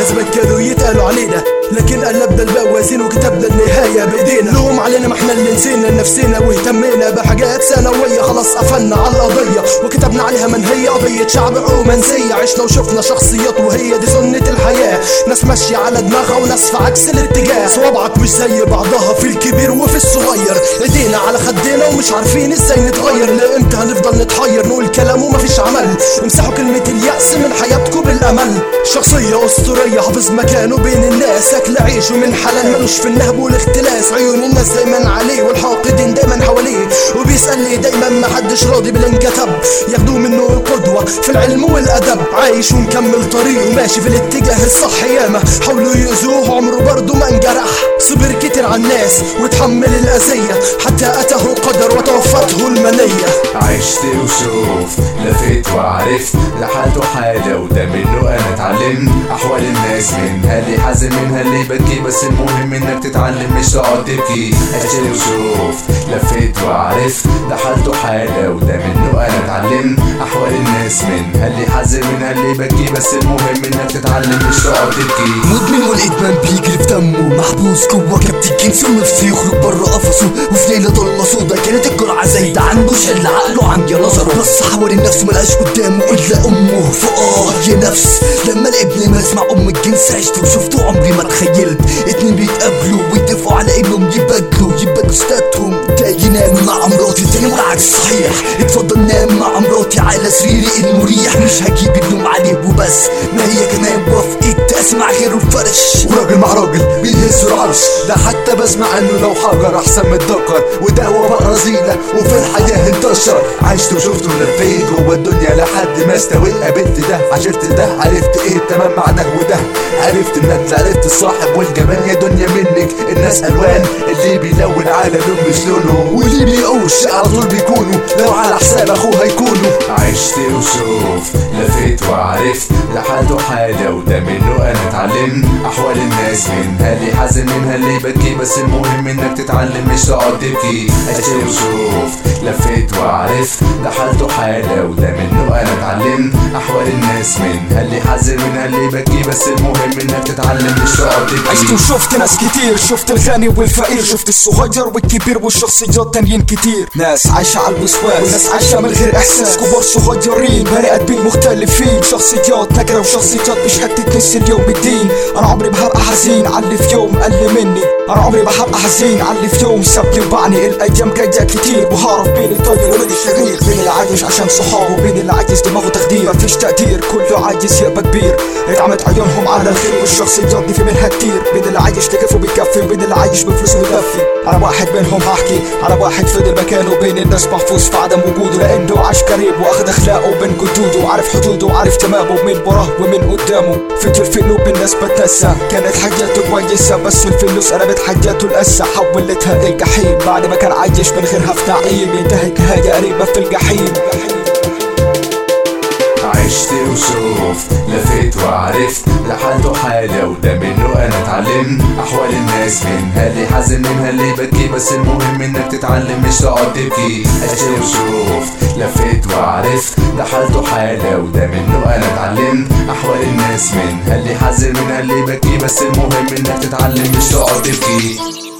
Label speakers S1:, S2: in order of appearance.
S1: زمان كانوا يتقالوا علينا لكن قلبنا الموازين وكتبنا النهاية بايدينا لوم علينا ما احنا اللي نسينا نفسنا واهتمينا بحاجات ثانوية خلاص قفلنا على القضية وكتبنا عليها منهية قضية شعب رومانسية عشنا وشفنا شخصيات وهي دي سنة الحياة ناس ماشية على دماغها وناس في عكس الاتجاه صوابعك مش زي بعضها في الكبير وفي الصغير ايدينا على خدنا ومش عارفين ازاي نتغير لامتى هنفضل نتحير نقول كلام ومفيش عمل امسحوا كلمة اليأس من حياتكم بالامل شخصية اسطورية حافظ مكانه بين الناس اكل عيشه من حلال ملوش في النهب والاختلاس عيون الناس دايما عليه والحاقدين دايما حواليه وبيسأل ليه دايما محدش راضي بالانكتب ياخدوه منه القدوة في العلم والادب عايش ومكمل طريقه ماشي في الاتجاه الصح ياما حاولوا يؤذوه عمره برضه ما انجرح صبر كتير على الناس وتحمل الاذية حتى اتاه قدر وتوفته المنية
S2: عشت وشوف لفيت وعرفت لحالته حالة وده منه انا اتعلمت احوال الناس منها اللي حزن منها اللي بكي بس المهم انك تتعلم مش تقعد تبكي عشت وشوف لفيت وعرفت لحالته حالة وده منه انا اتعلمت احوال الناس منها اللي حزن منها اللي بكي بس المهم انك تتعلم مش تقعد تبكي
S3: مدمن والادمان بيجري في دمه محبوس جوه كبت الجنس ونفسه يخرج بره قفصه وفي ليله ضلمه سودا كانت الجرعه زايده عنده شل عقله عميا نظره بص حوالين نفسه ملقاش قدامه الا امه فاه يا نفس لما الابن ما يسمع ام الجنس عشت وشفته عمري ما تخيلت اتنين بيتقابلوا ويتفقوا على انهم يبادلوا يبادلوا ستاتهم ده ينام مع مراتي التاني والعكس صحيح اتفضل نام مع مراتي على سريري المريح مش هجيب النوم عليه وبس ما هي كمان وافقت اسمع غيره الفرش
S4: وراجل مع راجل بيهز العرش ده حتى بسمع انه لو حجر احسن من الدكر وده هو بقى رزينة وفي الحياة انتشر عشت وشفت ولفيت جوه الدنيا لحد ما استويت قابلت ده عشرت ده عرفت ايه تمام مع ده وده عرفت انك عرفت الصاحب والجمال يا دنيا منك الناس الوان اللي بيلون على لون مش لونه واللي بيقوش على طول بيكونوا لو على حساب اخوه هيكونوا
S2: عشت وشوف لفيت وعرفت لحالته حالة وده منه انا اتعلمت احوال الناس منها اللي حزن منها اللي بكي بس المهم انك تتعلم مش تقعد تبكي عشت وشوف لفيت وعرفت لحالته حالة وده منه انا اتعلمت احوال الناس منها اللي حزن منها اللي بكي بس المهم انك تتعلم مش تقعد
S5: عشت
S2: تبكي
S5: وشفت ناس كتير شفت الغني والفقير شفت الصغير والكبير والشخصيات تانيين كتير ناس عايشة على الوسواس وناس عايشة من غير احساس كبار صغيرين بني ادمين مختلفين شخصيات نكرة وشخصيات مش هتتنسي اليوم الدين انا عمري ما هبقى حزين على اللي في يوم قل مني انا عمري ما هبقى حزين على اللي في يوم سابني وبعني الايام جاية كتير وهعرف بين الطيب وبين الشرير بين اللي عايش عشان صحابه وبين اللي عايز دماغه تخدير مفيش تقدير كله عايز يبقى كبير اتعمت عيونهم على الخير والشخصيات دي في منها كتير بين اللي عايش تكفي وبيكفي وبين اللي عايش بفلوسه ويدفي على واحد منهم هحكي على واحد فضل مكانه بين الناس محفوظ في عدم وجوده لانه عاش قريب واخد اخلاقه بين جدوده وعارف حدوده وعارف تمامه من وراه ومن قدامه فضل في قلوب الناس بتنسى كانت حياته كويسه بس الفلوس قلبت حياته القسى حولتها الجحيم بعد ما كان عايش من غيرها في نعيم ينتهي نهايه قريبه في الجحيم
S2: عشت وشوف لفيت وعرفت لحالته حالة وده منه انا اتعلمت احوال الناس منها اللي حزن منها اللي بكي بس المهم انك تتعلم مش تقعد تبكي عشت وشوف لفيت وعرفت لحالته حالة وده منه انا اتعلمت احوال الناس منها اللي حزن منها اللي بكي بس المهم انك تتعلم مش تقعد تبكي